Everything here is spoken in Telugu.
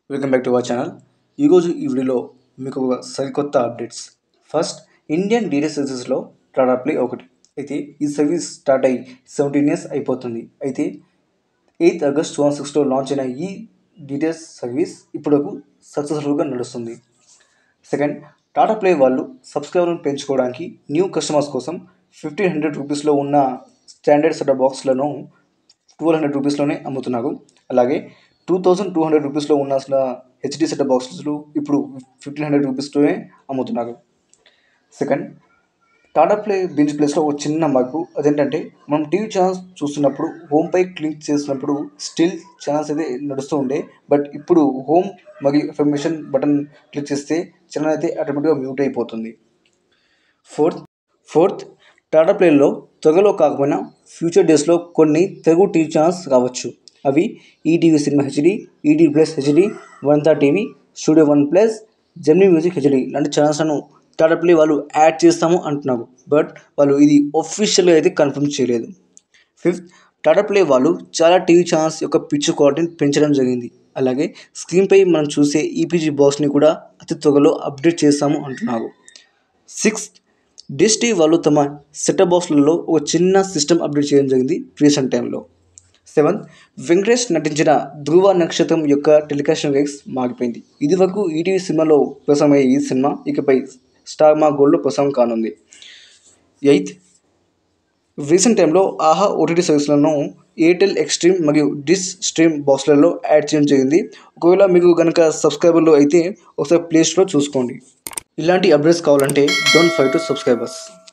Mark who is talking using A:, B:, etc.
A: welcome back to our channel ఈరోజు ఈ వీడియోలో మీకు ఒక సరికొత్త అప్డేట్స్ ఫస్ట్ ఇండియన్ డీటెయిల్ సర్వీసెస్లో టాటా ప్లే ఒకటి అయితే ఈ సర్వీస్ స్టార్ట్ అయ్యి సెవెంటీన్ ఇయర్స్ అయిపోతుంది అయితే ఎయిత్ ఆగస్ట్ టూ థౌసండ్ సిక్స్లో లాంచ్ అయిన ఈ డీటెయిల్స్ సర్వీస్ ఇప్పుడు సక్సెస్ఫుల్గా నడుస్తుంది సెకండ్ టాటా ప్లే వాళ్ళు సబ్స్క్రైబర్లను పెంచుకోవడానికి న్యూ కస్టమర్స్ కోసం ఫిఫ్టీన్ హండ్రెడ్ రూపీస్లో ఉన్న స్టాండర్డ్ సెట్ బాక్స్లను ట్వెల్వ్ హండ్రెడ్ రూపీస్లోనే అమ్ముతున్నారు అలాగే టూ థౌజండ్ టూ హండ్రెడ్ రూపీస్లో ఉన్న అసలు హెచ్డి సెట్ బాక్సెస్లు ఇప్పుడు ఫిఫ్టీన్ హండ్రెడ్ రూపీస్లోనే అమ్ముతున్నారు సెకండ్ టాటా ప్లే బింజ్ ప్లేస్లో ఒక చిన్న మార్పు అదేంటంటే మనం టీవీ ఛానల్స్ చూస్తున్నప్పుడు హోమ్ పై క్లిక్ చేసినప్పుడు స్టిల్ ఛానల్స్ అయితే నడుస్తూ ఉండే బట్ ఇప్పుడు హోమ్ మరియు ఇన్ఫర్మేషన్ బటన్ క్లిక్ చేస్తే ఛానల్ అయితే ఆటోమేటిక్గా మ్యూట్ అయిపోతుంది ఫోర్త్ ఫోర్త్ టాటా ప్లేలో త్వరలో కాకపోయినా ఫ్యూచర్ డేస్లో కొన్ని తెలుగు టీవీ ఛానల్స్ రావచ్చు అవి ETV cinema HD ET plus HD వన్తా TV studio one plus Gemini music HD లాంటి ఛానల్స్లను టాటా ప్లే వాళ్ళు యాడ్ చేస్తాము అంటున్నారు బట్ వాళ్ళు ఇది ఒఫిషియల్గా అయితే కన్ఫర్మ్ చేయలేదు ఫిఫ్త్ టాటా ప్లే వాళ్ళు చాలా టీవీ ఛానల్స్ యొక్క పిక్చర్ క్వాలిటీని పెంచడం జరిగింది అలాగే స్క్రీన్పై మనం చూసే ఈపీజీ బాక్స్ని కూడా అతి త్వరలో అప్డేట్ చేస్తాము అంటున్నారు సిక్స్త్ డిష్ టీవీ వాళ్ళు తమ సెటప్ బాక్స్లలో ఒక చిన్న సిస్టమ్ అప్డేట్ చేయడం జరిగింది రీసెంట్ టైంలో సెవెంత్ వెంకటేష్ నటించిన ధృవ నక్షత్రం యొక్క టెలికాస్టింగ్ రైట్స్ మారిపోయింది ఇది వరకు ఈటీవీ సినిమాలో ప్రసారమయ్యే ఈ సినిమా ఇకపై స్టార్ మా గోల్డ్లో ప్రసారం కానుంది ఎయిత్ రీసెంట్ టైంలో ఆహా ఓటీటీ సర్వీస్లను ఎయిర్టెల్ ఎక్స్ట్రీమ్ మరియు డిస్ స్ట్రీమ్ బాక్స్లలో యాడ్ చేయడం జరిగింది ఒకవేళ మీకు కనుక సబ్స్క్రైబర్లు అయితే ఒకసారి ప్లేస్టోర్లో చూసుకోండి ఇలాంటి అప్డేట్స్ కావాలంటే డోంట్ ఫైట్ టు సబ్స్క్రైబర్స్